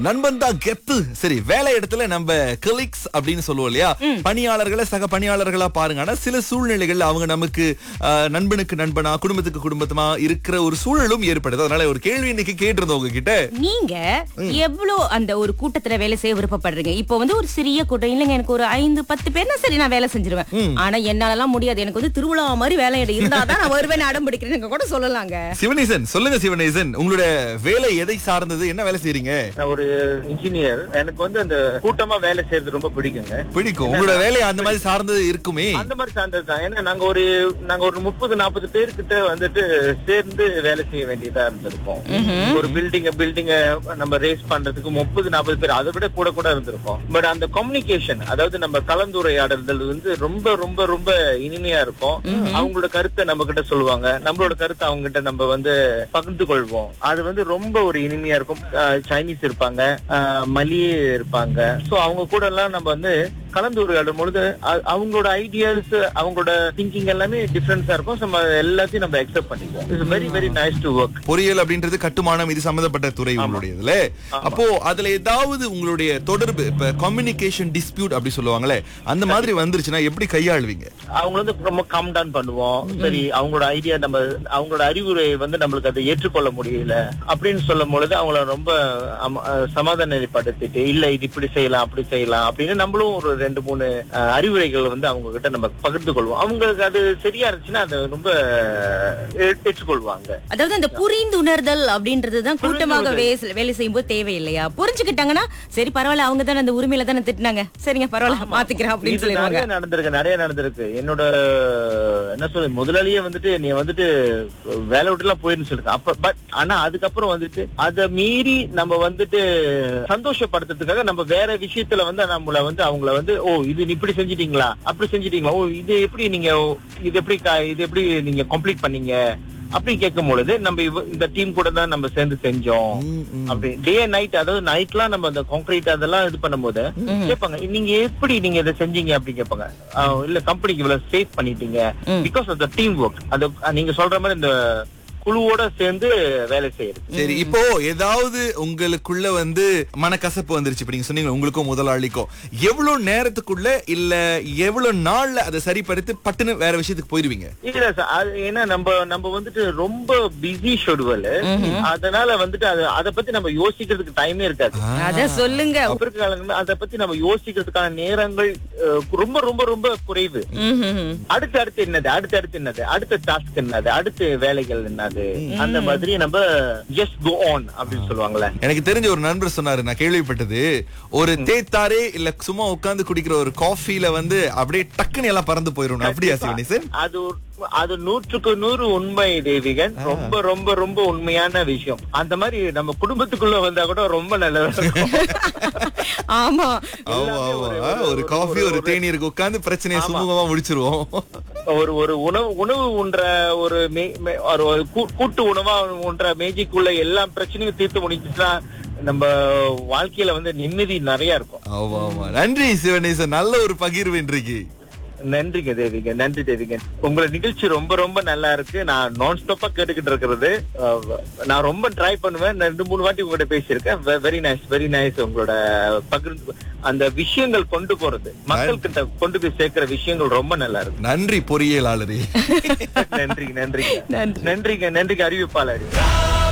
நண்பன் தான் கெத்து சரி வேலை இடத்துல நம்ம கலீக்ஸ் அப்படின்னு சொல்லுவோம் இல்லையா பணியாளர்களை சக பணியாளர்களா பாருங்க ஆனா சில சூழ்நிலைகள் அவங்க நமக்கு ஆஹ், நண்பனுக்கு நண்பனா குடும்பத்துக்கு குடும்பத்துமா இருக்கிற ஒரு சூழலும் ஏற்படுது அதனால ஒரு கேள்வி இன்னைக்கு கேட்டிருந்தோம் உங்ககிட்ட நீங்க எவ்வளவு அந்த ஒரு கூட்டத்துல வேலை செய்ய விருப்பப்படுறீங்க இப்போ வந்து ஒரு சிறிய கூட்டம் இல்லைங்க எனக்கு ஒரு ஐந்து பத்து பேர்னா சரி நான் வேலை செஞ்சிருவேன் ஆனா என்னாலலாம் முடியாது எனக்கு வந்து திருவிழா மாதிரி வேலை இடம் இருந்தாதான் நான் வருவேன் அடம் பிடிக்கிறேன் கூட சொல்லலாங்க சிவனேசன் சொல்லுங்க சிவனேசன் உங்களோட வேலை எதை சார்ந்தது என்ன வேலை செய்றீங்க நான் ஒரு இன்ஜினியர் எனக்கு வந்து அந்த கூட்டமா வேலை செய்யறது ரொம்ப பிடிக்குங்க பிடிக்கும் உங்களோட வேலை அந்த மாதிரி சார்ந்தது இருக்குமே அந்த மாதிரி சார்ந்தது தான் ஏன்னா நாங்க ஒரு நாங்க ஒரு முப்பது நாற்பது பேர்கிட்ட வந்துட்டு சேர்ந்து வேலை செய்ய வேண்டியதா இருந்திருக்கும் ஒரு பில்டிங்க பில்டிங்க நம்ம ரேஸ் பண்றதுக்கு முப்பது நாற்பது பேர் அதை விட கூட கூட இருந்திருக்கும் பட் அந்த கம்யூனிகேஷன் அதாவது நம்ம கலந்துரையாடல்கள் வந்து ரொம்ப ரொம்ப ரொம்ப இனிமையா இருக்கும் அவங்களோட கருத்தை நம்ம கிட்ட சொல்லுவாங்க நம்மளோட கருத்தை அவங்க கிட்ட நம்ம வந்து பகிர்ந்து கொள்வோம் அது வந்து ரொம்ப ஒரு இனிமையா இருக்கும் அஹ் சைனீஸ் இருப்பாங்க அஹ் மலியே இருப்பாங்க சோ அவங்க கூட எல்லாம் நம்ம வந்து கலந்துரையாடும் பொழுது அ- அவங்களோட ஐடியாஸ் அவங்களோட திங்கிங் எல்லாமே டிஃபரன்ஸா இருக்கும் So, நம்ம எல்லாத்தையும் நம்ம அக்செப்ட் பண்ணிக்குவோம் it's very very nice to work பொறியியல் அப்படின்றது கட்டுமானம் இது சம்பந்தப்பட்ட துறை உங்களுடையதுல அப்போ அதுல ஏதாவது உங்களுடைய தொடர்பு இப்ப கம்யூனிகேஷன் டிஸ்பியூட் அப்படி சொல்லுவாங்களே அந்த மாதிரி வந்துருச்சுன்னா எப்படி கையாளுவீங்க அவங்க வந்து ரொம்ப கம் டவுன் பண்ணுவோம் சரி அவங்களோட ஐடியா நம்ம அவங்களோட அறிவுரை வந்து நம்மளுக்கு அதை ஏற்றுக்கொள்ள முடியல அப்படின்னு சொல்லும் பொழுது அவங்கள ரொம்ப அம- அஹ் சமாதானப்படுத்திட்டு இல்ல இது இப்படி செய்யலாம் அப்படி செய்யலாம் அப்படின்னு நம்மளும் ஒரு ரெண்டு மூணு அஹ், அறிவுரைகள் வந்து அவங்க கிட்ட நம்ம பகிர்ந்து கொள்வோம் அவங்களுக்கு அது சரியா இருந்துச்சுன்னா அதை ரொம்ப ஏ- ஏற்றுக்கொள்வாங்க அதாவது அந்த புரிந்துணர்தல் அப்படின்றதுதான் கூட்டமாக வே- வேலை செய்யும்போது தேவை இல்லையா புரிஞ்சுக்கிட்டாங்கன்னா சரி பரவாயில்ல அவங்க தானே அந்த உரிமையில தானே திட்டினாங்க சரிங்க பரவாயில்ல மாத்திக்கிறேன் அப்படின்னு இது சொல்லிடுவாங்க நிறைய நடந்திருக்கு நிறைய நடந்திருக்கு என்னோட என்ன சொல்ல முதலாளியே வந்துட்டு நீ வந்துட்டு வேலை விட்டு எல்லாம் போயிருந்து சொல்லுங்க அப்ப பட் ஆனா அதுக்கப்புறம் வந்துட்டு அதை மீறி நம்ம வந்துட்டு சந்தோஷப்படுத்துறதுக்காக நம்ம வேற விஷயத்துல வந்து நம்மள வந்து அவங்கள வந்து ஓ இது நீ இப்படி செஞ்சிட்டீங்களா அப்படி செஞ்சிட்டீங்களா ஓ இது எப்படி நீங்க இது எப்படி க- இது எப்படி நீங்க கம்ப்ளீட் பண்ணீங்க அப்படி கேட்கும் பொழுது நம்ம இவ- இந்த டீம் கூட தான் நம்ம சேர்ந்து செஞ்சோம் அப்படி டே நைட் அதாவது நைட்லாம் நம்ம அந்த கான்கிரீட் அதெல்லாம் இது பண்ணும்போது கேட்பாங்க நீங்க எப்படி நீங்க இதை செஞ்சீங்க அப்படி கேட்பாங்க ஆஹ் இல்ல கம்பெனிக்கு இவ்வளவு சேவ் பண்ணிட்டீங்க because of the team work அது அஹ் நீங்க சொல்ற மாதிரி இந்த குழுவோட சேர்ந்து வேலை செய்யறது சரி இப்போ ஏதாவது உங்களுக்குள்ள வந்து மனக்கசப்பு வந்துருச்சு இப்ப நீங்க சொன்னீங்க உங்களுக்கும் முதலாளிக்கும் எவ்வளவு நேரத்துக்குள்ள இல்ல எவ்வளவு நாள்ல அதை சரிப்படுத்தி பட்டுன்னு வேற விஷயத்துக்கு போயிருவீங்க இல்ல சார் அது ஏன்னா நம்ம நம்ம வந்துட்டு ரொம்ப பிஸி ஷெடியூல் அதனால வந்துட்டு அது அதை பத்தி நம்ம யோசிக்கிறதுக்கு டைமே இருக்காது அத சொல்லுங்க அப்ப இருக்க காலங்கள்ல அதை பத்தி நம்ம யோசிக்கிறதுக்கான நேரங்கள் அஹ், ரொம்ப ரொம்ப ரொம்ப குறைவு ம்ஹும். அடுத்து அடுத்து என்னது அடுத்து அடுத்து என்னது அடுத்த டாஸ்க் என்னது அடுத்து வேலைகள் என்னது அந்த மாதிரி நம்ம ஜஸ்ட் கோ ஆன் அப்படின்னு சொல்லுவாங்கல்ல எனக்கு தெரிஞ்ச ஒரு நண்பர் சொன்னாரு நான் கேள்விப்பட்டது ஒரு தேத்தாரே இல்ல சும்மா உட்கார்ந்து குடிக்கிற ஒரு காஃபில வந்து அப்படியே டக்குன்னு எல்லாம் பறந்து போயிரும் அப்படியா சிவனேசன் அது ஒரு- அது நூற்றுக்கு நூறு உண்மை தேவிகன் ரொம்ப ரொம்ப ரொம்ப உண்மையான விஷயம் அந்த மாதிரி நம்ம குடும்பத்துக்குள்ள வந்தா கூட ரொம்ப நல்லதா இருக்கும் ஆமா ஆமா ஆமா ஆ, ஒரு காஃபி ஒரு தேநீருக்கு உட்கார்ந்து பிரச்சனையை சுமூகமா முடிச்சிருவோம் ஒரு ஒரு உணவு உணவு உண்ற ஒரு மே- மே- ஒரு ஒரு கூ- கூட்டு உணவா உண்ற மேஜிக்குள்ள எல்லா பிரச்சனையும் தீர்த்து முடிச்சுட்டா நம்ம வாழ்க்கையில வந்து நிம்மதி நிறைய இருக்கும் ஆமா ஆமா நன்றி சிவனேசன் நல்ல ஒரு பகிர்வு இன்றைக்கு நன்றிங்க தேவிங்க நன்றி தேவிங்க உங்களோட நிகழ்ச்சி ரொம்ப ரொம்ப நல்லா இருக்கு நான் நான் ஸ்டாப்பா கேட்டுக்கிட்டு இருக்கிறது அஹ், நான் ரொம்ப ட்ரை பண்ணுவேன் நான் ரெண்டு மூணு வாட்டி உங்கள்கிட்ட பேசியிருக்கேன் வெரி நைஸ் வெரி நைஸ் உங்களோட பகிர்ந்து அந்த விஷயங்கள் கொண்டு போறது மக்கள் கிட்ட கொண்டு போய் சேர்க்கிற விஷயங்கள் ரொம்ப நல்லா இருக்கு நன்றி பொறியியலாளரே நன்றி நன்றிங்க நன்றி. நன்றிங்க நன்றிங்க அறிவிப்பாளர்